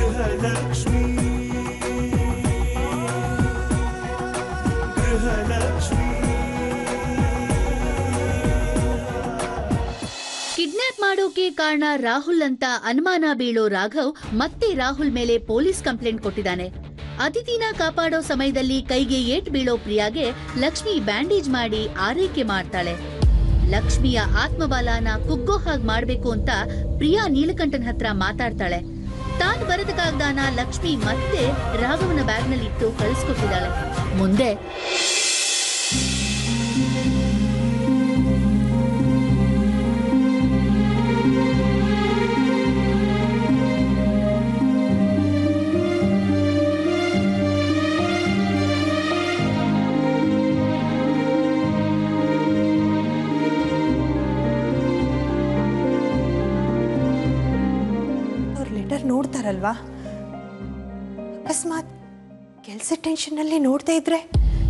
Gruhalakshmi Gruhalakshmi kidnap ಮಾಡೋಕೆ ಕಾರಣ ರಾಹುಲ್ ಅಂತ ಅನುಮಾನ ಬೀಳೋ ರಾಘವ್ ಮತ್ತೆ ರಾಹುಲ್ ಮೇಲೆ ಪೊಲೀಸ್ ಕಂಪ್ಲೇಂಟ್ ಕೊಟ್ಟಿದ್ದಾನೆ ಅತಿಥಿನ ಕಾಪಾಡೋ ಸಮಯದಲ್ಲಿ ಕೈಗೆ ಏಟ್ ಬೀಳೋ ಪ್ರಿಯಾಗೆ ಲಕ್ಷ್ಮಿ ಬ್ಯಾಂಡೇಜ್ ಮಾಡಿ ಆರೈಕೆ ಮಾಡ್ತಾಳೆ ಲಕ್ಷ್ಮಿಯ ಆತ್ಮಬಲನ ಕುಗ್ಗೋ ಹಾಗ್ ಮಾಡ್ಬೇಕು ಅಂತ ಪ್ರಿಯಾ ನೀಲಕಂಠನ್ ಹತ್ರ ಮಾತಾಡ್ತಾಳೆ ತಾನ್ ಬರದ ಕಾಗ್ದಾನ ಲಕ್ಷ್ಮಿ ಮತ್ತೆ ರಾಘವನ ಬ್ಯಾಗ್ನಲ್ಲಿ ಇಟ್ಟು ಕಳಿಸ್ಕೊಟ್ಟಿದ್ದಾಳೆ ಮುಂದೆ ಅವ್ರ ಲೆಟರ್ ನೋಡ್ತಾರಲ್ವಾ ಅಕಸ್ಮಾತ್ ಕೆಲಸ ಟೆನ್ಷನ್ನಲ್ಲಿ ನೋಡ್ತಾ ಇದ್ರೆ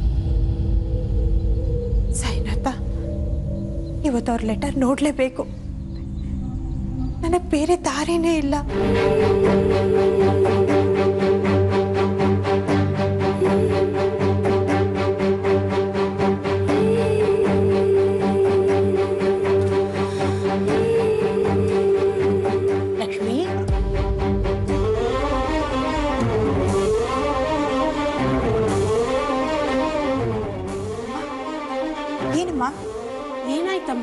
ಸಾಯಿನಾಥ ಇವತ್ತು ಅವ್ರ ಲೆಟರ್ ನೋಡಲೇಬೇಕು ನನಗೆ ಬೇರೆ ದಾರಿನೇ ಇಲ್ಲ ಲಕ್ಷ್ಮಿ ಏನಮ್ಮ ಏನಾಯ್ತಮ್ಮ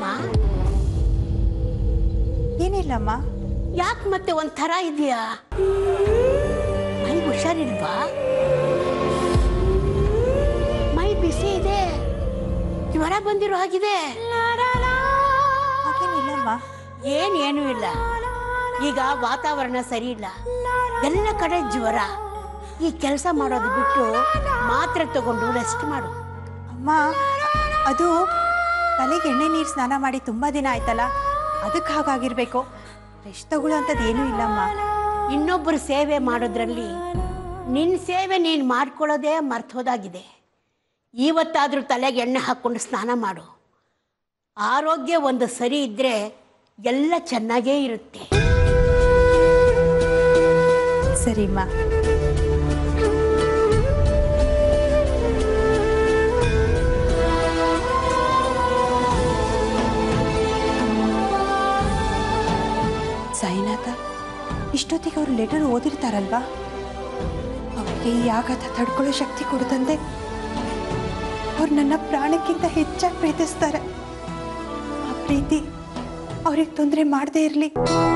ಏನಿಲ್ಲಮ್ಮ ಯಾಕೆ ಮತ್ತೆ ಒಂಥರ ಇದೆಯಾ ಮೈ ಹುಷಾರಿಲ್ವಾ ಮೈ ಬಿಸಿ ಇದೆ ಜ್ವರ ಬಂದಿರೋ ಹಾಗಿದೆ ಹಾಗೇನಿಲ್ಲಮ್ಮ ಏನ್ ಏನೂ ಇಲ್ಲ ಈಗ ವಾತಾವರಣ ಸರಿ ಇಲ್ಲ ಎಲ್ಲ ಕಡೆ ಜ್ವರ ಈ ಕೆಲಸ ಮಾಡೋದು ಬಿಟ್ಟು ಮಾತ್ರೆ ತಗೊಂಡು ರೆಸ್ಟ್ ಮಾಡು ಅಮ್ಮ ಅದು ತಲೆಗೆ ಎಣ್ಣೆ ನೀರು ಸ್ನಾನ ಮಾಡಿ ತುಂಬ ದಿನ ಆಯ್ತಲ್ಲ ಅದಕ್ಕೆ ಹಾಗಾಗಿರ್ಬೇಕು ರೆಸ್ಟ್ ತಗೊಳ್ಳೋ ಅಂಥದ್ದು ಏನೂ ಇಲ್ಲಮ್ಮ ಇನ್ನೊಬ್ಬರು ಸೇವೆ ಮಾಡೋದ್ರಲ್ಲಿ ನಿನ್ನ ಸೇವೆ ನೀನು ಮಾಡ್ಕೊಳ್ಳೋದೇ ಮರ್ತೋದಾಗಿದೆ ಇವತ್ತಾದರೂ ತಲೆಗೆ ಎಣ್ಣೆ ಹಾಕ್ಕೊಂಡು ಸ್ನಾನ ಮಾಡು ಆರೋಗ್ಯ ಒಂದು ಸರಿ ಇದ್ದರೆ ಎಲ್ಲ ಚೆನ್ನಾಗೇ ಇರುತ್ತೆ ಸರಿಮ್ಮ ಸಾಯಿನಾಥ ಇಷ್ಟೊತ್ತಿಗೆ ಅವರು ಲೆಟರ್ ಓದಿರ್ತಾರಲ್ವಾ ಅವರಿಗೆ ಈ ಆಘಾತ ತಡ್ಕೊಳ್ಳೋ ಶಕ್ತಿ ಕೊಡುತ್ತಂದೆ ಅವ್ರು ನನ್ನ ಪ್ರಾಣಕ್ಕಿಂತ ಹೆಚ್ಚಾಗಿ ಪ್ರೀತಿಸ್ತಾರೆ ಆ ಪ್ರೀತಿ ಅವ್ರಿಗೆ ತೊಂದರೆ ಮಾಡದೇ ಇರಲಿ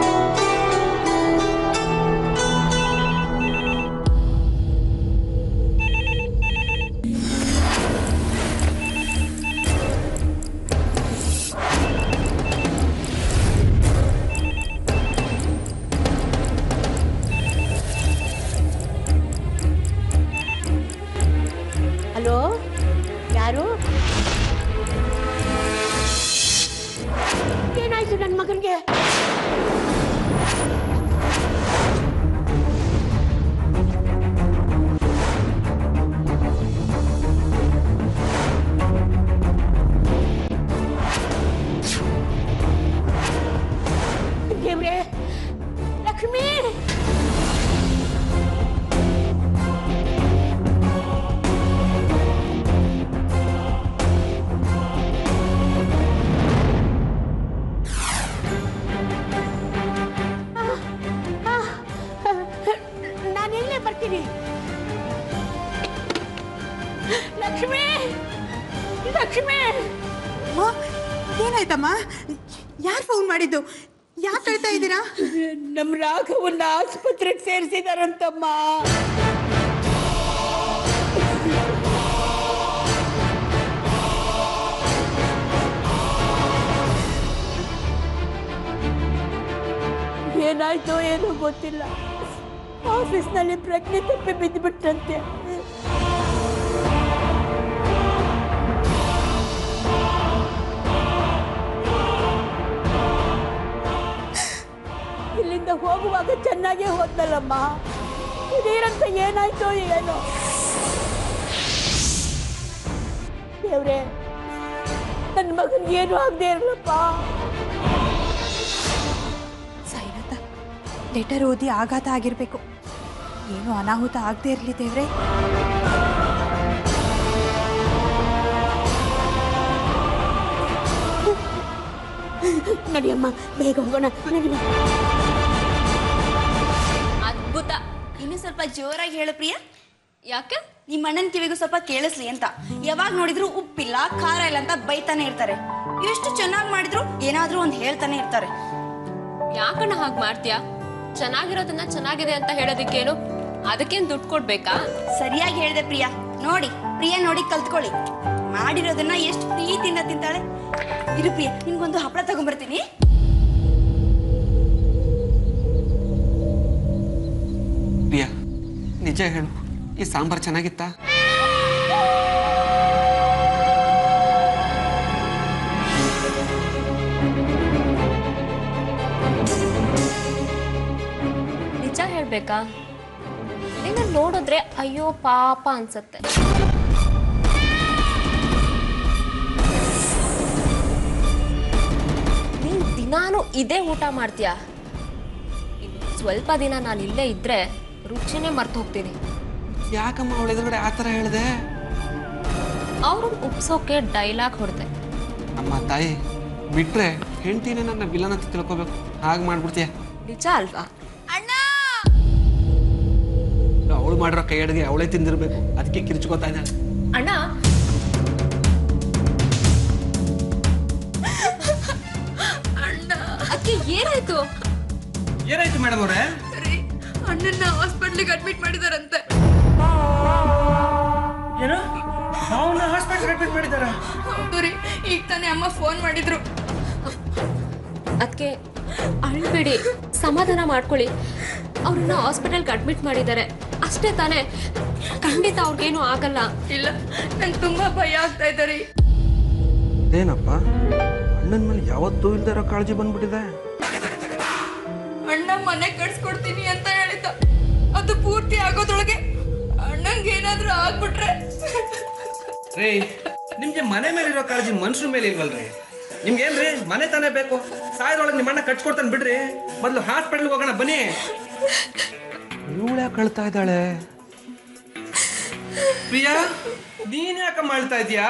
ಹಲೋ ಯಾರು ಏನಾಯ್ತು ನನ್ನ ಮಗನಿಗೆ ದೇವ್ರೆ ಲಕ್ಷ್ಮೀ ನಾನೆಲ್ಲೇ ಬರ್ತೀನಿ ಲಕ್ಷ್ಮಿ ಲಕ್ಷ್ಮಿ ಅಮ್ಮ, ಏನಾಯ್ತಮ್ಮ ಯಾರು ಫೋನ್ ಮಾಡಿದ್ದು ಯಾಕೆ ಹೇಳ್ತಾ ಇದ್ದೀರಾ ನಮ್ಮ ರಾಘವನ್ನ ಆಸ್ಪತ್ರೆಗೆ ಸೇರಿಸಿದಾರಂತಮ್ಮ ಏನಾಯ್ತೋ ಏನೋ ಗೊತ್ತಿಲ್ಲ ಆಫೀಸ್ನಲ್ಲಿ ಪ್ರಜ್ಞೆ ತಪ್ಪಿ ಬಿದ್ದುಬಿಟ್ಟಂತೆ ಇಲ್ಲಿಂದ ಹೋಗುವಾಗ ಚೆನ್ನಾಗೇ ಹೋದ್ನಲ್ಲಮ್ಮ ಇದೇನಂತ ಏನಾಯ್ತೋ ಏನೋ ದೇವ್ರೆ ನನ್ನ ಮಗನಿಗೆ ಏನು ಆಗದೆ ಇರಲಪ್ಪ ಸಾಯಿನಾಥ ಲೆಟರ್ ಓದಿ ಆಘಾತ ಆಗಿರ್ಬೇಕು ಏನು ಅನಾಹುತ ಆಗದೆ ಇರಲಿ ದೇವ್ರೆ ನಡಿಯಮ್ಮ ಬೇಗ ಹೋಗೋಣ ನಡಿ ಅದ್ಭುತ ಇನ್ನು ಸ್ವಲ್ಪ ಜೋರಾಗಿ ಹೇಳು ಪ್ರಿಯ ಯಾಕೆ ನಿಮ್ಮ ಅಣ್ಣನ ಕಿವಿಗೂ ಸ್ವಲ್ಪ ಕೇಳಿಸ್ಲಿ ಅಂತ ಯಾವಾಗ ನೋಡಿದ್ರು ಉಪ್ಪಿಲ್ಲ ಖಾರ ಇಲ್ಲ ಅಂತ ಬೈತಾನೆ ಇರ್ತಾರೆ ಎಷ್ಟು ಚೆನ್ನಾಗಿ ಮಾಡಿದ್ರು ಏನಾದ್ರೂ ಒಂದು ಹೇಳ್ತಾನೆ ಇರ್ತಾರೆ ಯಾಕಣ್ಣ ಹಾಗೆ ಮಾಡ್ತೀಯಾ ಚೆನ್ನಾಗಿರೋದನ್ನ ಚೆನ್ನಾಗಿದೆ ಅಂತ ಹೇಳೋದಕ್ಕೇನು ಅದಕ್ಕೇನು ದುಡ್ಡು ಕೊಡ್ಬೇಕಾ ಸರಿಯಾಗಿ ಹೇಳಿದೆ ಪ್ರಿಯ ನೋಡಿ ಪ್ರಿಯ ನೋಡಿ ಕಲ್ತ್ಕೊಳ್ಳಿ ಮಾಡಿರೋದನ್ನ ಎಷ್ಟು ಪ್ರೀತಿಯಿಂದ ತಿಂತಾಳೆ ಇರು ಪ್ರಿಯ ನಿನ್ಗೊಂದು ಹಪ್ಪಳ ತಗೊಂಡ್ಬರ್ತೀನಿ ಪ್ರಿಯಾ ನಿಜ ಹೇಳು ಈ ಸಾಂಬಾರ್ ಚೆನ್ನಾಗಿತ್ತಾ ನಿಜ ಹೇಳ್ಬೇಕಾ ನಿನ್ನ ನೋಡಿದ್ರೆ ಅಯ್ಯೋ ಪಾಪ ಅನ್ಸತ್ತೆ ನೀನ್ ದಿನಾನು ಇದೇ ಊಟ ಮಾಡ್ತೀಯಾ ಇನ್ನು ಸ್ವಲ್ಪ ದಿನ ನಾನು ಇಲ್ಲೇ ಇದ್ರೆ ರುಚಿನೇ ಮರ್ತು ಹೋಗ್ತೀನಿ ಯಾಕಮ್ಮ ಅವಳ ಎದುರುಗಡೆ ಆ ಥರ ಹೇಳಿದೆ ಅವ್ರನ್ನ ಉಪ್ಸೋಕೆ ಡೈಲಾಗ್ ಹೊಡೆದೆ ಅಮ್ಮ ತಾಯಿ ಬಿಟ್ರೆ ಹೆಂಡತಿನೇ ನನ್ನ ವಿಲನ್ ಅಂತ ತಿಳ್ಕೊಬೇಕು ಹಾಗೆ ಮಾಡ್ಬಿಡ್ತೀಯ ನಿಜ ಅಲ್ವಾ ಅವಳು ಮಾಡಿರೋ ಕೈ ಅಡುಗೆ ಅವಳೇ ತಿಂದಿರ್ಬೇಕು ಅದಕ್ಕೆ ಕಿರ್ಚ್ಕೋತಾ ಇದ್ದಾಳೆ ಅಣ್ಣ ಅಕ್ಕೆ ಏನಾಯ್ತು ಏನಾಯ್ತು ಮೇಡಮ್ ಅವರೇ ಅಣ್ಣನ್ನ ಹಾಸ್ಪಿಟ್ಲಿಗೆ ಅಡ್ಮಿಟ್ ಮಾಡಿದಾರಂತೆ ಏನು ಅವನ್ನ ಹಾಸ್ಪಿಟಲ್ ಅಡ್ಮಿಟ್ ಮಾಡಿದಾರ ಹೌದು ರೀ ಈಗ ತಾನೇ ಅಮ್ಮ ಫೋನ್ ಮಾಡಿದ್ರು ಅದಕ್ಕೆ ಅಳ್ಬೇಡಿ ಸಮಾಧಾನ ಮಾಡ್ಕೊಳ್ಳಿ ಅವ್ರನ್ನ ಹಾಸ್ಪಿಟಲ್ಗೆ ಅಡ್ಮಿಟ್ ಮಾಡಿದ್ದಾರೆ ಅಷ್ಟೇ ತಾನೇ ಖಂಡಿತ ಅವ್ರಿಗೇನು ಆಗಲ್ಲ ಇಲ್ಲ ನಂಗೆ ತುಂಬಾ ಭಯ ಆಗ್ತಾ ಇದೆ ರೀ ಏನಪ್ಪ ಅಣ್ಣನ ಮೇಲೆ ಯಾವತ್ತೂ ಇಲ್ದೇ ಇರೋ ಕಾಳಜಿ ಬಂದ್ಬಿಟ್ಟಿದೆ ಅಣ್ಣ ಮನೆ ಕಟ್ಸ್ಕೊಡ್ತೀನಿ ಅಂತ ಹೇಳಿದ್ದ ಅದು ಪೂರ್ತಿ ಆಗೋದ್ರೊಳಗೆ ಅಣ್ಣಂಗೆ ಏನಾದ್ರೂ ಆಗ್ಬಿಟ್ರೆ ರೀ ನಿಮ್ಗೆ ಮನೆ ಮೇಲಿರೋ ಕಾಳಜಿ ಮನುಷ್ಯರ ಮೇಲೆ ಇಲ್ವಲ್ರಿ ನಿಮ್ಗೆ ಏನ್ರಿ ಮನೆ ತಾನೇ ಬೇಕು ಸಾಯದೊಳಗೆ ನಿಮ್ಮ ಅಣ್ಣ ಕಟ್ಸ್ಕೊಡ್ತಾನೆ ಬಿಡ್ರಿ ಮೊದಲು ಹಾಸ್ಪಿಟ್ಲ್ಗೆ ಹೋಗೋಣ ಬನ್ನಿ ಇವಳು ಯಾಕೆ ಕಳ್ತಾ ಇದ್ದಾಳೆ ಪ್ರಿಯಾ ನೀನ್ ಯಾಕೆ ಮಾಡ್ತಾ ಇದೀಯಾ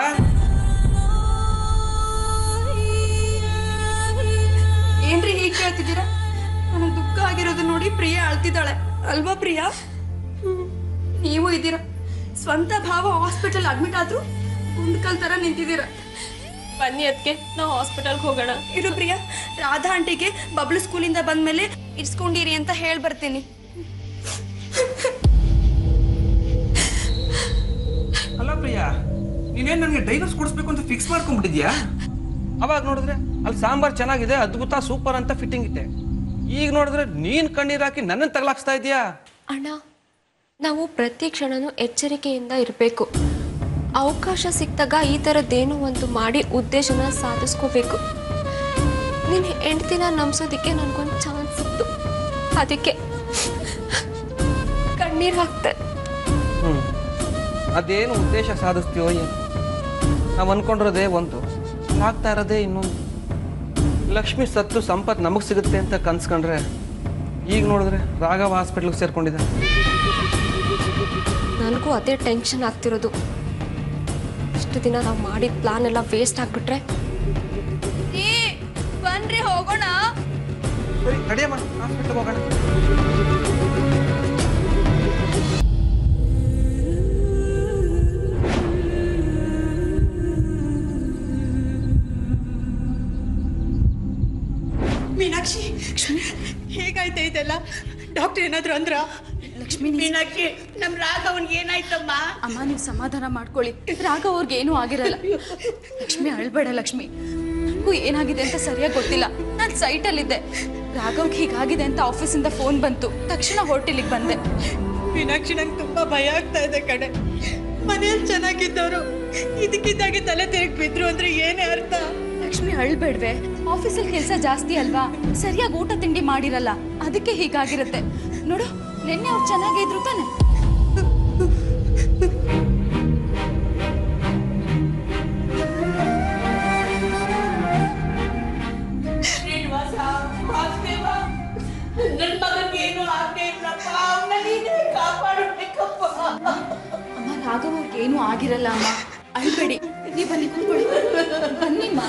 ಏನ್ರಿ ಹೀಗೆ ಕೇಳ್ತಿದ್ದೀರಾ ನನಗೆ ದುಃಖ ಆಗಿರೋದು ನೋಡಿ ಪ್ರಿಯ ಅಳ್ತಿದ್ದಾಳೆ ಅಲ್ವಾ ಪ್ರಿಯಾ ನೀವು ಇದ್ದೀರಾ ಸ್ವಂತ ಭಾವ ಹಾಸ್ಪಿಟಲ್ ಅಡ್ಮಿಟ್ ಆದ್ರೂ ಗುಂಡ್ಕಲ್ ತರ ನಿಂತಿದ್ದೀರಾ ಬನ್ನಿ ಅದಕ್ಕೆ ನಾವು ಹಾಸ್ಪಿಟಲ್ಗೆ ಹೋಗೋಣ ಇರು ಪ್ರಿಯಾ ರಾಧಾ ಆಂಟಿಗೆ ಬಬ್ಲು ಸ್ಕೂಲಿಂದ ಬಂದ್ಮೇಲೆ ಇಡ್ಸ್ಕೊಂಡಿರಿ ಅಂತ ಹೇಳಿ ಬರ್ತೀನಿ ಅಲ್ಲ ಪ್ರಿಯಾ ನೀನೇನ್ ನನಗೆ ಡೈವರ್ಸ್ ಕೊಡಿಸ್ಬೇಕು ಅಂತ ಫಿಕ್ಸ್ ಮಾಡ್ಕೊಂಡ್ಬಿಟ್ಟಿದ್ಯಾ ಅವಾಗ ನೋಡಿದ್ರೆ ಅಲ್ಲಿ ಸಾಂಬಾರ್ ಚೆನ್ನಾಗಿದೆ ಅದ್ಭುತ ಸೂಪರ್ ಅಂತ ಫಿಟ್ಟಿಂಗ್ ಇಟ್ಟೆ ಈಗ ನೋಡಿದ್ರೆ ನೀನ್ ಕಣ್ಣೀರ್ ಹಾಕಿ ನನ್ನನ್ನು ತಗಲಾಕ್ಸ್ತಾ ಇದೀಯಾ ಅಣ್ಣ ನಾವು ಪ್ರತಿ ಕ್ಷಣನೂ ಎಚ್ಚರಿಕೆಯಿಂದ ಇರಬೇಕು ಅವಕಾಶ ಸಿಕ್ಕಾಗ ಈ ಥರದ್ದೇನೋ ಒಂದು ಮಾಡಿ ಉದ್ದೇಶನ ಸಾಧಿಸ್ಕೋಬೇಕು ನಿನ್ನ ಹೆಂಡ್ತಿನ ನಂಬಿಸೋದಕ್ಕೆ ನನಗೊಂದು ಚಾನ್ಸ್ ಸಿಕ್ತು ಅದಕ್ಕೆ ಕಣ್ಣೀರು ಹಾಕ್ತೆ ಹ್ಮ್ ಅದೇನು ಉದ್ದೇಶ ಸಾಧಿಸ್ತೀವೋ ಏನು ನಾವು ಅನ್ಕೊಂಡಿರೋದೇ ಒಂದು ಆಗ್ತಾ ಇರೋದೇ ಇನ್ನೊಂದು ಲಕ್ಷ್ಮಿ ಸತ್ತು ಸಂಪತ್ತು ನಮಗೆ ಸಿಗುತ್ತೆ ಅಂತ ಕನ್ಸ್ಕೊಂಡ್ರೆ ಈಗ ನೋಡಿದ್ರೆ ರಾಘವ ಹಾಸ್ಪಿಟ್ಲಿಗೆ ಸೇರ್ಕೊಂಡಿದ್ದೆ ನನಗೂ ಅದೇ ಟೆನ್ಷನ್ ಆಗ್ತಿರೋದು ಇಷ್ಟು ದಿನ ನಾವು ಮಾಡಿದ ಪ್ಲಾನ್ ಎಲ್ಲ ವೇಸ್ಟ್ ಆಗಿಬಿಟ್ರೆ ಬನ್ರಿ ಹೋಗೋಣ ಸರಿ ತಡಿಯಮ್ಮ ಹಾಸ್ಪಿಟ್ಲಿಗೆ ಹೋಗೋಣ ಮೀನಾಕ್ಷಿ ಹೇಗಾಯ್ತೆ ಇದೆಲ್ಲ ಡಾಕ್ಟರ್ ಏನಾದ್ರು ಅಂದ್ರ ಲಕ್ಷ್ಮಿ ಮೀನಾಕ್ಷಿ ನಮ್ ರಾಘವನ್ಗೆ ಏನಾಯ್ತಮ್ಮ ಅಮ್ಮ ನೀವು ಸಮಾಧಾನ ಮಾಡ್ಕೊಳ್ಳಿ ರಾಘವ್ ಅವ್ರಿಗೆ ಏನೂ ಆಗಿರಲ್ಲ ಲಕ್ಷ್ಮಿ ಅಳ್ಬೇಡ ಲಕ್ಷ್ಮಿ ನನಗೂ ಏನಾಗಿದೆ ಅಂತ ಸರಿಯಾಗಿ ಗೊತ್ತಿಲ್ಲ ನಾನು ಸೈಟಲ್ಲಿದ್ದೆ ರಾಘವ್ಗೆ ಹೀಗಾಗಿದೆ ಅಂತ ಆಫೀಸಿಂದ ಫೋನ್ ಬಂತು ತಕ್ಷಣ ಹೋಟೆಲಿಗೆ ಬಂದೆ ಮೀನಾಕ್ಷಿ ನಂಗೆ ತುಂಬಾ ಭಯ ಆಗ್ತಾ ಇದೆ ಕಡೆ ಮನೆಯಲ್ಲಿ ಚೆನ್ನಾಗಿದ್ದವರು ಇದಕ್ಕಿದ್ದಾಗೆ ತಲೆ ತಿರುಗಿ ಬಿದ್ರು ಅಂದ್ರೆ ಏನೇ ಅರ್ಥ ಲಕ್ಷ್ಮಿ ಅಳ್ಬೇಡ್ವೆ ಆಫೀಸಲ್ಲಿ ಕೆಲಸ ಜಾಸ್ತಿ ಅಲ್ವಾ ಸರಿಯಾಗಿ ಊಟ ತಿಂಡಿ ಮಾಡಿರಲ್ಲ ಅದಕ್ಕೆ ಹೀಗಾಗಿರುತ್ತೆ ನೋಡು ನಿನ್ನೆ ಅವ್ರು ಚೆನ್ನಾಗೇ ಇದ್ರು ತಾನೆ ಶ್ರೀನಿವಾಸ ವಾಸುದೇವ ನನ್ನ ಮಗನಿಗೆ ಏನು ಆಗದೆ ಇಲ್ಲಪ್ಪ ಅವನ ನೀನೇ ಕಾಪಾಡು ಏನೂ ಆಗಿರಲ್ಲ ಅಮ್ಮ ಅಳ್ಬೇಡಿ ನೀ ಬನ್ನಿ ಕೂತ್ಕೊಳ್ಳಿ ಬನ್ನಿಮ್ಮ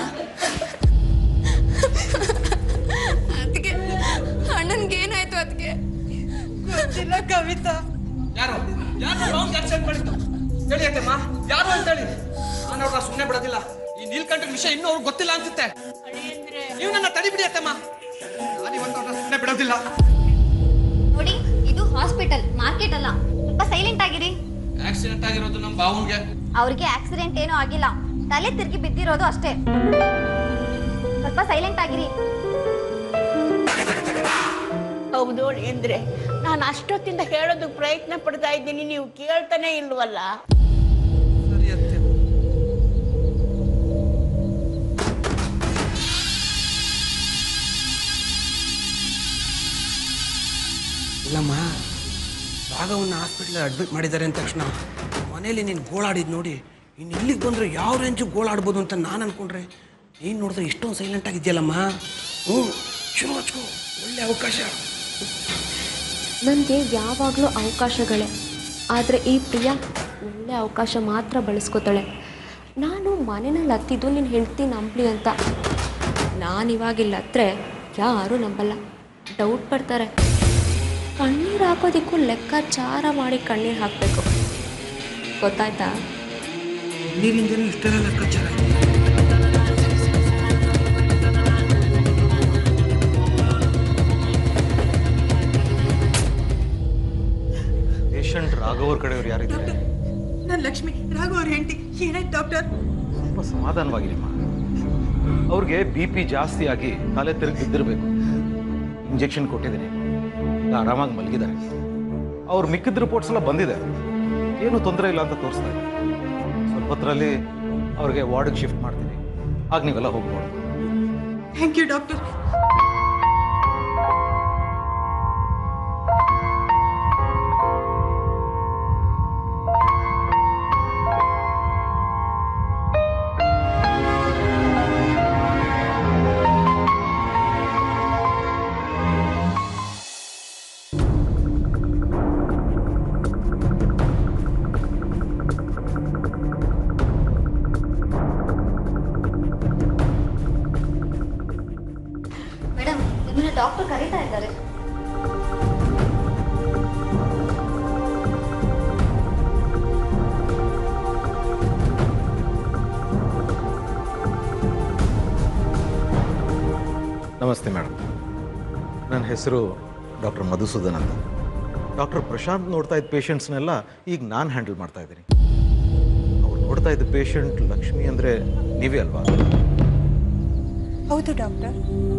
ಅದಕ್ಕೆ ಅಣ್ಣನ್ಗೆ ಏನಾಯ್ತು ಅದಕ್ಕೆ ಗೊತ್ತಿಲ್ಲ ಕವಿತಾ ಯಾರು ಯಾರು ರಾಂಗ್ ಆಕ್ಸಿಡೆಂಟ್ ಮಾಡಿದ್ದು ಹೇಳಿ ಅತ್ತಮ್ಮ ಯಾರು ಅಂತ ಹೇಳಿ ನಾನು ಅವ್ರನ್ನ ಸುಮ್ಮನೆ ಬಿಡೋದಿಲ್ಲ ಈ ನೀಲ್ಕಂಠ ವಿಷಯ ಇನ್ನೂ ಅವ್ರಿಗೆ ಗೊತ್ತಿಲ್ಲ ಅನ್ಸುತ್ತೆ ನೀವು ನನ್ನ ತಡಿ ಬಿಡಿ ಅತ್ತಮ್ಮ ನಾನು ಇವತ್ತು ಅವ್ರನ್ನ ಸುಮ್ಮನೆ ಬಿಡೋದಿಲ್ಲ ನೋಡಿ ಇದು ಹಾಸ್ಪಿಟಲ್ ಮಾರ್ಕೆಟ್ ಅಲ್ಲ ಸ್ವಲ್ಪ ಸೈಲೆಂಟ್ ಆಗಿರಿ ಆಕ್ಸಿಡೆಂಟ್ ಆಗಿರೋದು ನಮ್ಮ ಬಾವನ್ಗೆ ಅವ್ರಿಗೆ ಆಕ್ಸಿಡೆಂಟ್ ಏನೂ ಆಗಿಲ್ಲ ತಲೆ ತಿರುಗಿ ಬಿದ್ದಿರೋದು ಅಷ್ಟೇ ಸ್ವಲ್ಪ ಸೈಲೆಂಟ್ ಆಗಿರಿ ಹೌದು ಅಂದ್ರೆ ನಾನು ಅಷ್ಟೊತ್ತಿಂದ ಹೇಳೋದಕ್ಕೆ ಪ್ರಯತ್ನ ಪಡ್ತಾ ಇದ್ದೀನಿ ನೀವು ಕೇಳ್ತಾನೆ ಇಲ್ವಲ್ಲ ಸರಿ ಅತ್ತೆ ಇಲ್ಲಮ್ಮ ರಾಘವನ್ನ ಹಾಸ್ಪಿಟ್ಲ್ ಅಡ್ಮಿಟ್ ಮಾಡಿದ್ದಾರೆ ಅಂದ ತಕ್ಷಣ ಮನೇಲಿ ನೀನು ಗೋಳಾಡಿದ್ ನೋಡಿ ಇನ್ನು ಇಲ್ಲಿಗೆ ಬಂದರೆ ಯಾವ ರೇಂಜು ಗೋಳಾಡ್ಬೋದು ಅಂತ ನಾನು ಅನ್ಕೊಂಡ್ರೆ ನೀನು ನೋಡಿದ್ರೆ ಇಷ್ಟೊಂದು ಸೈಲೆಂಟ್ ಆಗಿದೆಯಲ್ಲಮ್ಮ ಹ್ಞೂ ಶುರು ಹಚ್ಕೋ ಒಳ್ಳೆ ಅವಕಾಶ ನನಗೆ ಯಾವಾಗಲೂ ಅವಕಾಶಗಳೇ ಆದರೆ ಈ ಪ್ರಿಯಾ ಒಳ್ಳೆ ಅವಕಾಶ ಮಾತ್ರ ಬಳಸ್ಕೋತಾಳೆ ನಾನು ಮನೆಯಲ್ಲಿ ಹತ್ತಿದ್ದು ನಿನ್ನ ಹೆಂಡ್ತಿ ನಂಬಲಿ ಅಂತ ನಾನಿವಾಗಿಲ್ಲ ಹತ್ರ ಯಾರೂ ನಂಬಲ್ಲ ಡೌಟ್ ಪಡ್ತಾರೆ ಕಣ್ಣೀರು ಹಾಕೋದಕ್ಕೂ ಲೆಕ್ಕಾಚಾರ ಮಾಡಿ ಕಣ್ಣೀರು ಹಾಕಬೇಕು ಗೊತ್ತಾಯ್ತಾ ನೀರಿಂದನೂ ಇಷ್ಟೆಲ್ಲ ಲೆಕ್ಕಾಚಾರ ಪೇಷಂಟ್ ರಾಘವ್ರ ಕಡೆಯವ್ರು ಯಾರಿದ್ದಾರೆ ನನ್ನ ಲಕ್ಷ್ಮಿ ರಾಘು ಅವ್ರ ಹೆಂಡತಿ ಏನಾಯ್ತು ಡಾಕ್ಟರ್ ಸ್ವಲ್ಪ ಸಮಾಧಾನವಾಗಿರಿಮ್ಮ ಅವ್ರಿಗೆ ಬಿ ಪಿ ಜಾಸ್ತಿ ಆಗಿ ತಲೆ ತಿರುಗಿ ಬಿದ್ದಿರಬೇಕು ಇಂಜೆಕ್ಷನ್ ಕೊಟ್ಟಿದ್ದೀನಿ ಈಗ ಆರಾಮಾಗಿ ಮಲಗಿದ್ದಾರೆ ಅವ್ರ ಮಿಕ್ಕಿದ ರಿಪೋರ್ಟ್ಸ್ ಎಲ್ಲ ಬಂದಿದೆ ಏನು ತೊಂದರೆ ಇಲ್ಲ ಅಂತ ತೋರಿಸ್ತಾ ಇದೆ ಸ್ವಲ್ಪ ಹೊತ್ತರಲ್ಲಿ ಅವ್ರಿಗೆ ವಾರ್ಡ್ಗೆ ಶಿಫ್ಟ್ ಮಾಡ್ತೀನಿ ಆಗ ನೀವೆಲ್ಲ ಹೋಗ್ಬೋದು ಥ್ಯಾಂಕ್ ಯು ಡಾಕ್ಟರ್ ಮೇಡಮ್ ನಿಮ್ಮನ್ನ ಡಾಕ್ಟರ್ ಕರೀತಾ ಇದ್ದಾರೆ ನಮಸ್ತೆ ಮೇಡಮ್ ನನ್ನ ಹೆಸರು ಡಾಕ್ಟರ್ ಮಧುಸೂದನ್ ಅಂತ ಡಾಕ್ಟರ್ ಪ್ರಶಾಂತ್ ನೋಡ್ತಾ ಇದ್ದ ಪೇಷಂಟ್ಸ್ನೆಲ್ಲ ಈಗ ನಾನು ಹ್ಯಾಂಡಲ್ ಮಾಡ್ತಾ ಇದ್ದೀನಿ ಅವ್ರು ನೋಡ್ತಾ ಇದ್ದ ಪೇಷಂಟ್ ಲಕ್ಷ್ಮಿ ಅಂದರೆ ನೀವೇ ಅಲ್ವಾ ಹೌದು ಡಾಕ್ಟರ್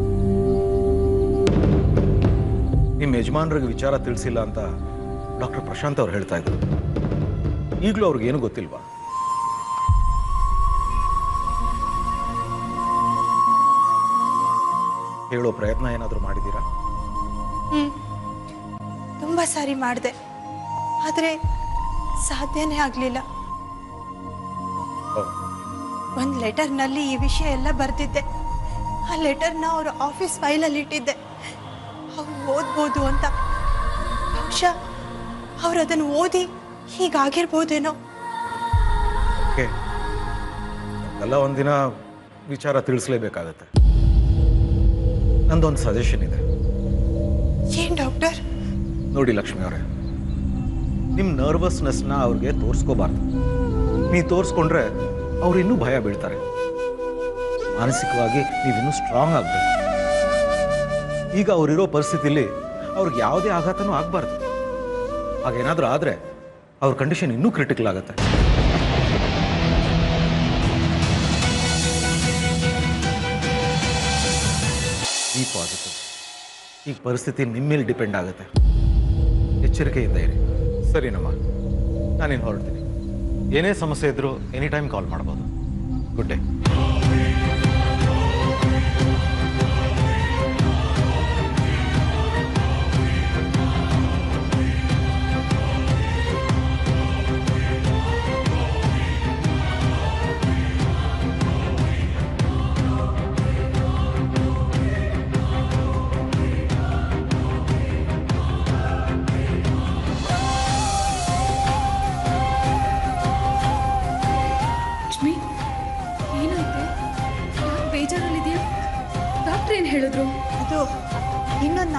ನಿಮ್ಮ ಯಜಮಾನ್ರಿಗೆ ವಿಚಾರ ತಿಳಿಸಿಲ್ಲ ಅಂತ ಡಾಕ್ಟರ್ ಪ್ರಶಾಂತ್ ಅವ್ರು ಹೇಳ್ತಾ ಇದ್ರು ಈಗಲೂ ಅವ್ರಿಗೇನು ಗೊತ್ತಿಲ್ವಾ ಹೇಳೋ ಪ್ರಯತ್ನ ಏನಾದರೂ ಮಾಡಿದ್ದೀರಾ ಹ್ಮ್ ತುಂಬಾ ಸಾರಿ ಮಾಡಿದೆ ಆದರೆ ಸಾಧ್ಯನೇ ಆಗಲಿಲ್ಲ ಓ, ಒಂದು ಲೆಟರ್ನಲ್ಲಿ ಈ ವಿಷಯ ಎಲ್ಲ ಬರ್ತಿದ್ದೆ ಆ ಲೆಟರ್ನ ಅವ್ರ ಆಫೀಸ್ ಫೈಲಲ್ಲಿ ಇಟ್ಟಿದ್ದೆ ಅವ್ರು ಓದ್ಬೋದು ಅಂತ ಬಹುಶಃ ಅವ್ರು ಅದನ್ನು ಓದಿ ಹೀಗಾಗಿರ್ಬೋದೇನೋ ಓಕೆ ಎಲ್ಲ ಒಂದಿನ ವಿಚಾರ ತಿಳಿಸ್ಲೇಬೇಕಾಗತ್ತೆ ನಂದೊಂದು ಸಜೆಷನ್ ಇದೆ ಏನ್ ಡಾಕ್ಟರ್ ನೋಡಿ ಲಕ್ಷ್ಮಿ ಅವರೇ ನಿಮ್ಮ ನರ್ವಸ್ನೆಸ್ನ ಅವ್ರಿಗೆ ತೋರಿಸ್ಕೋಬಾರ್ದು ನೀವು ತೋರಿಸ್ಕೊಂಡ್ರೆ ಅವ್ರು ಇನ್ನೂ ಭಯ ಬೀಳ್ತಾರೆ ಮಾನಸಿಕವಾಗಿ ನೀವಿನ್ನೂ ಸ್ಟ್ರಾಂಗ್ ಆಗಬೇಕು ಈಗ ಅವರಿರೋ ಪರಿಸ್ಥಿತಿಲಿ ಅವ್ರಿಗೆ ಯಾವುದೇ ಆಘಾತನೂ ಆಗಬಾರ್ದು ಹಾಗೇನಾದರೂ ಆದರೆ ಅವ್ರ ಕಂಡೀಷನ್ ಇನ್ನೂ ಕ್ರಿಟಿಕಲ್ ಆಗುತ್ತೆ ಬಿ ಪಾಸಿಟಿವ್ ಈಗ ಪರಿಸ್ಥಿತಿ ನಿಮ್ಮ ಮೇಲೆ ಡಿಪೆಂಡ್ ಆಗುತ್ತೆ ಎಚ್ಚರಿಕೆಯಿಂದ ಇರಿ ಸರಿನಮ್ಮ ನಾನೇನು ಹೊರಡ್ತೀನಿ ಏನೇ ಸಮಸ್ಯೆ ಇದ್ದರೂ ಎನಿ ಟೈಮ್ ಕಾಲ್ ಮಾಡ್ಬೋದು ಗುಡ್ ಡೇ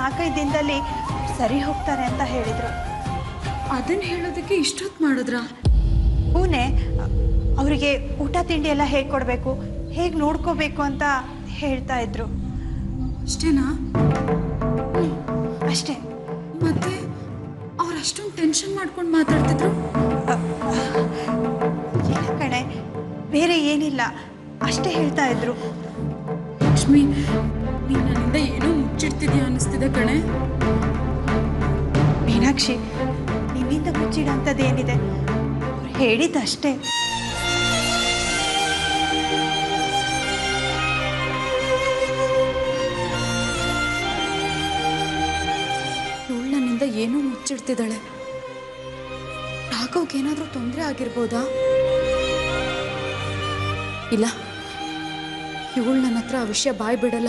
ನಾಲ್ಕೈದು ದಿನದಲ್ಲಿ ಸರಿ ಹೋಗ್ತಾರೆ ಅಂತ ಹೇಳಿದರು ಅದನ್ನ ಹೇಳೋದಕ್ಕೆ ಇಷ್ಟೊತ್ತು ಮಾಡಿದ್ರಾ ಹೂನೆ ಅವರಿಗೆ ಊಟ ತಿಂಡಿ ಎಲ್ಲ ಹೇಗೆ ಕೊಡಬೇಕು ಹೇಗೆ ನೋಡ್ಕೋಬೇಕು ಅಂತ ಹೇಳ್ತಾ ಇದ್ರು ಅಷ್ಟೇನಾ ಅಷ್ಟೇ ಮತ್ತೆ ಅವ್ರು ಅಷ್ಟೊಂದು ಟೆನ್ಷನ್ ಮಾಡ್ಕೊಂಡು ಮಾತಾಡ್ತಿದ್ರು ಇಲ್ಲ ಕಣೆ ಬೇರೆ ಏನಿಲ್ಲ ಅಷ್ಟೇ ಹೇಳ್ತಾ ಇದ್ರು ಲಕ್ಷ್ಮಿ ನೀನ್ ನನ್ನಿಂದ ಏನೋ ಮುಚ್ಚಿಡ್ತಿದ್ಯಾ ಅನ್ನಿಸ್ತಿದೆ ಕಣೆ ಮೀನಾಕ್ಷಿ ನಿನ್ನಿಂದ ಮುಚ್ಚಿಡೋಂಥದ್ದೇನಿದೆ ಅವ್ರು ಹೇಳಿದ್ದಷ್ಟೇ ಇವಳು ನನ್ನಿಂದ ಏನೋ ಮುಚ್ಚಿಡ್ತಿದ್ದಾಳೆ ರಾಘವ್ಗೆ ಏನಾದರೂ ತೊಂದರೆ ಆಗಿರ್ಬೋದಾ ಇಲ್ಲ ಇವಳು ನನ್ನ ಹತ್ರ ಆ ವಿಷಯ ಬಾಯ್ ಬಿಡಲ್ಲ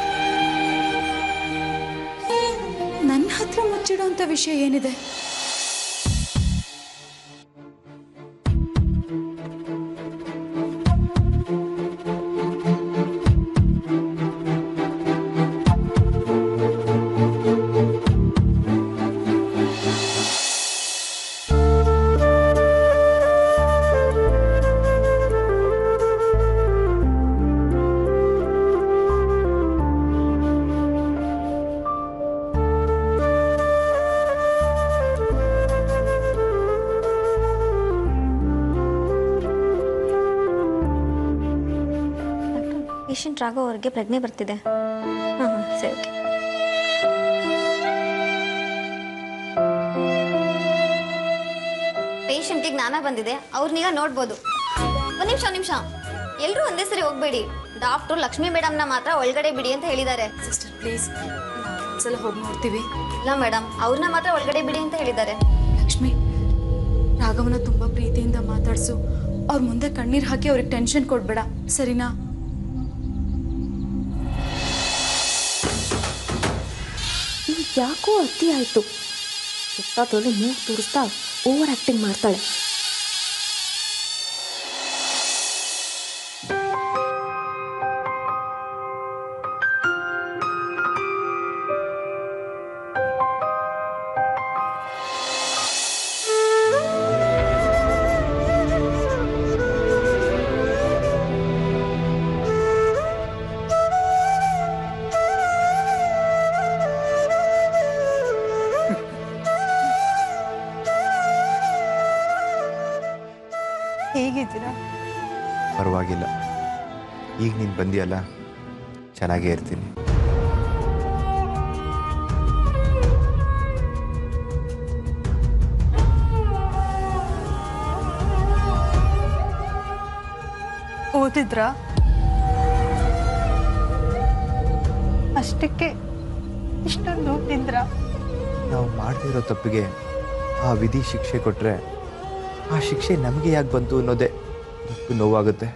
ನನ್ನ ಹತ್ರ ಮುಚ್ಚಿಡೋಂಥ ವಿಷಯ ಏನಿದೆ ಪೇಷಂಟ್ ರಾಘವ್ ಅವ್ರಿಗೆ ಪ್ರಜ್ಞೆ ಬರ್ತಿದೆ ಹಾಂ ಹಾಂ ಸರಿ ಓಕೆ ಪೇಷಂಟ್ಗೆ ಜ್ಞಾನ ಬಂದಿದೆ ಅವ್ರನ್ನೀಗ ನೋಡ್ಬೋದು ಒಂದು ನಿಮಿಷ ನಿಮಿಷ ಎಲ್ಲರೂ ಒಂದೇ ಸರಿ ಹೋಗ್ಬೇಡಿ ಡಾಕ್ಟ್ರು ಲಕ್ಷ್ಮಿ ಮೇಡಮ್ನ ಮಾತ್ರ ಒಳಗಡೆ ಬಿಡಿ ಅಂತ ಹೇಳಿದ್ದಾರೆ ಸಿಸ್ಟರ್ ಪ್ಲೀಸ್ ಒಂದ್ಸಲ ಹೋಗಿ ನೋಡ್ತೀವಿ ಇಲ್ಲ ಮೇಡಮ್ ಅವ್ರನ್ನ ಮಾತ್ರ ಒಳಗಡೆ ಬಿಡಿ ಅಂತ ಹೇಳಿದ್ದಾರೆ ಲಕ್ಷ್ಮಿ ರಾಘವನ ತುಂಬ ಪ್ರೀತಿಯಿಂದ ಮಾತಾಡ್ಸು ಅವ್ರ ಮುಂದೆ ಕಣ್ಣೀರು ಹಾಕಿ ಅವ್ರಿಗೆ ಟೆನ್ಷನ್ ಕೊಡ್ಬೇಡ ಸರಿನಾ ಯಾಕೋ ಅತಿ ಆಯಿತು ಸುತ್ತಾತೋಳು ಮೂಗು ತೋರಿಸ್ತಾ ಓವರ್ ಆ್ಯಕ್ಟಿಂಗ್ ಮಾಡ್ತಾಳೆ ಹೇಗಿದ್ದೀರಾ ಪರವಾಗಿಲ್ಲ ಈಗ ನೀನು ಬಂದಿಯಲ್ಲ ಚೆನ್ನಾಗೇ ಇರ್ತೀನಿ ಓದಿದ್ರಾ ಅಷ್ಟಕ್ಕೆ ಇಷ್ಟೊಂದು ನೋಡ್ತಿದ್ರ ನಾವು ಮಾಡದಿರೋ ತಪ್ಪಿಗೆ ಆ ವಿಧಿ ಶಿಕ್ಷೆ ಕೊಟ್ಟರೆ ಆ ಶಿಕ್ಷೆ ನಮಗೆ ಯಾಕೆ ಬಂತು ಅನ್ನೋದೇ ದೊಡ್ಡ ನೋವಾಗುತ್ತೆ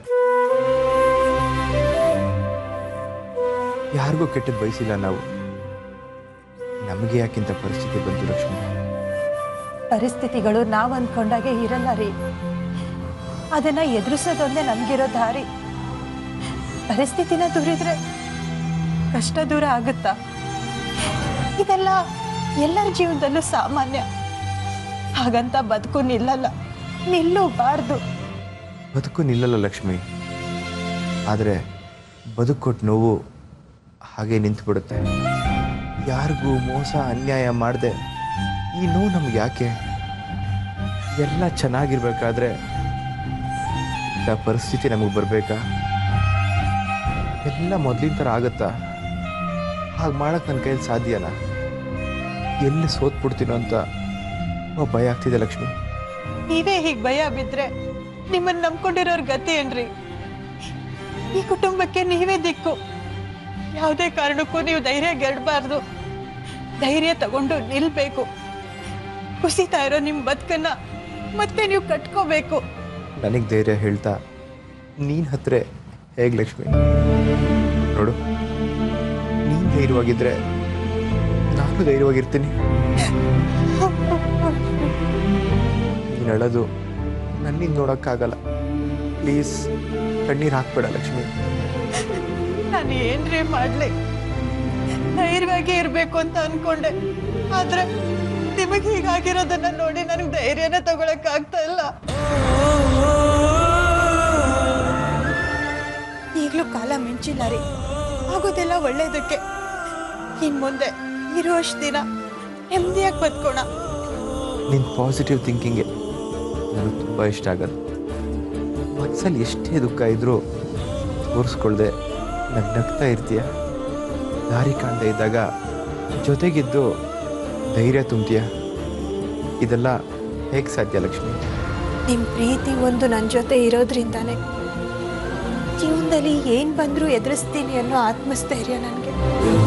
ಯಾರಿಗೂ ಕೆಟ್ಟದ್ದು ಬಯಸಿಲ್ಲ ನಾವು ನಮಗೆ ಯಾಕಿಂತ ಪರಿಸ್ಥಿತಿ ಬಂತು ಲಕ್ಷ್ಮಿ ಪರಿಸ್ಥಿತಿಗಳು ನಾವು ಅಂದ್ಕೊಂಡಾಗೆ ಇರಲ್ಲ ರೀ ಅದನ್ನ ಎದುರಿಸೋದೊಂದೇ ನಮ್ಗಿರೋ ದಾರಿ ಪರಿಸ್ಥಿತಿನ ದೂರಿದ್ರೆ ಕಷ್ಟ ದೂರ ಆಗುತ್ತಾ ಇದೆಲ್ಲ ಎಲ್ಲರ ಜೀವನದಲ್ಲೂ ಸಾಮಾನ್ಯ ಹಾಗಂತ ಬದುಕು ನಿಲ್ಲಲ್ಲ ನಿಲ್ಲೂಬಾರ್ದು ಬದುಕು ನಿಲ್ಲಲ್ಲ ಲಕ್ಷ್ಮಿ ಆದರೆ ಬದುಕು ಕೊಟ್ಟು ನೋವು ಹಾಗೆ ನಿಂತು ಬಿಡುತ್ತೆ ಯಾರಿಗೂ ಮೋಸ ಅನ್ಯಾಯ ಮಾಡದೆ ಈ ನೋವು ನಮ್ಗೆ ಯಾಕೆ ಎಲ್ಲ ಚೆನ್ನಾಗಿರ್ಬೇಕಾದ್ರೆ ಇಂಥ ಪರಿಸ್ಥಿತಿ ನಮಗೆ ಬರಬೇಕಾ ಎಲ್ಲ ಮೊದಲಿನ ಥರ ಆಗುತ್ತಾ ಹಾಗೆ ಮಾಡಕ್ಕೆ ನನ್ನ ಕೈಯಲ್ಲಿ ಸಾಧ್ಯನಾ ಎಲ್ಲಿ ಸೋತ್ಬಿಡ್ತೀನೋ ಅಂತ ತುಂಬ ಭಯ ಆಗ್ತಿದೆ ಲಕ್ಷ್ಮಿ ನೀವೇ ಹೀಗೆ ಭಯ ಬಿದ್ರೆ ನಿಮ್ಮನ್ನ ನಂಬ್ಕೊಂಡಿರೋರ್ ಗತಿ ಏನ್ರಿ ಈ ಕುಟುಂಬಕ್ಕೆ ನೀವೇ ದಿಕ್ಕು ಯಾವುದೇ ಕಾರಣಕ್ಕೂ ನೀವು ಧೈರ್ಯ ಗೆಡಬಾರ್ದು ಧೈರ್ಯ ತಗೊಂಡು ನಿಲ್ಬೇಕು ಕುಸಿತಾ ಇರೋ ನಿಮ್ಮ ಬದುಕನ್ನ ಮತ್ತೆ ನೀವು ಕಟ್ಕೋಬೇಕು ನನಗೆ ಧೈರ್ಯ ಹೇಳ್ತಾ ನೀನು ಹತ್ರ ಹೇಗೆ ಲಕ್ಷ್ಮಿ ನೋಡು ನೀನು ಧೈರ್ಯವಾಗಿದ್ರೆ ನಾನು ಧೈರ್ಯವಾಗಿರ್ತೀನಿ ನೀನು ಅಳೋದು ನನ್ನಿಂದ ನೋಡೋಕ್ಕಾಗಲ್ಲ ಪ್ಲೀಸ್ ಕಣ್ಣೀರು ಹಾಕ್ಬೇಡ ಲಕ್ಷ್ಮಿ ನಾನು ಏನ್ರಿ ಮಾಡ್ಲಿ ಧೈರ್ಯವಾಗಿ ಇರಬೇಕು ಅಂತ ಅನ್ಕೊಂಡೆ ಆದ್ರೆ ನಿಮಗೆ ಹೀಗಾಗಿರೋದನ್ನ ನೋಡಿ ನನಗೆ ಧೈರ್ಯನೇ ತಗೊಳಕ್ ಆಗ್ತಾ ಇಲ್ಲ ಈಗಲೂ ಕಾಲ ಮಿಂಚಿಲ್ಲ ರೀ ಆಗೋದೆಲ್ಲ ಒಳ್ಳೇದಕ್ಕೆ ಇನ್ ಮುಂದೆ ಇರುವಷ್ಟು ದಿನ ನೆಮ್ಮದಿಯಾಗಿ ಬದುಕೋಣ ನಿನ್ನ ಪಾಸಿಟಿವ್ ಥಿಂಕಿಂಗೆ ನನಗೆ ತುಂಬ ಇಷ್ಟ ಆಗೋದು ಮನಸ್ಸಲ್ಲಿ ಎಷ್ಟೇ ದುಃಖ ಇದ್ದರೂ ತೋರಿಸ್ಕೊಳ್ದೆ ನಗ್ ನಗ್ತಾ ಇರ್ತೀಯ ದಾರಿ ಕಾಣದೇ ಇದ್ದಾಗ ಜೊತೆಗಿದ್ದು ಧೈರ್ಯ ತುಂಬ್ತೀಯ ಇದೆಲ್ಲ ಹೇಗೆ ಸಾಧ್ಯ ಲಕ್ಷ್ಮಿ ನಿಮ್ಮ ಪ್ರೀತಿ ಒಂದು ನನ್ನ ಜೊತೆ ಇರೋದ್ರಿಂದಾನೆ ಜೀವನದಲ್ಲಿ ಏನು ಬಂದರೂ ಎದುರಿಸ್ತೀನಿ ಅನ್ನೋ ಆತ್ಮಸ್ಥೈರ್ಯ ನನಗೆ